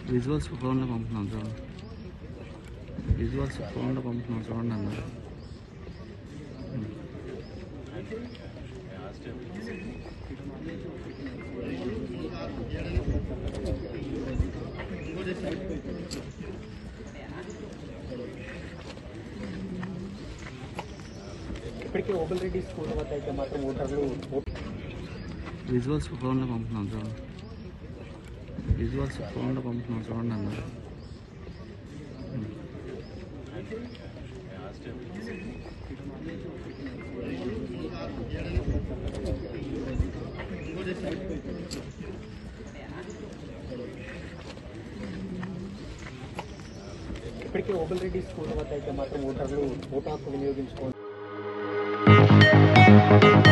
visuals ఫోన్లో పంపుతున్నాం చూడండి విజువల్స్ ఫోన్లో పంపుతున్నాం చూడండి అన్నారు ఇప్పటికే ఓబుల్ రెడ్డి స్కూల్ వద్ద అయితే మాత్రం ఓటర్లు విజువల్స్ ఫోన్లో పంపుతున్నాం చూడండి విజువల్స్ ఫోన్లో పంపుతున్నాం చూడండి అన్నారు ఇప్పటికే ఓబుల్ రెడ్డి స్కూల్ వద్ద అయితే మాత్రం ఓటర్లు ఓటు హక్కు వినియోగించుకోవాలి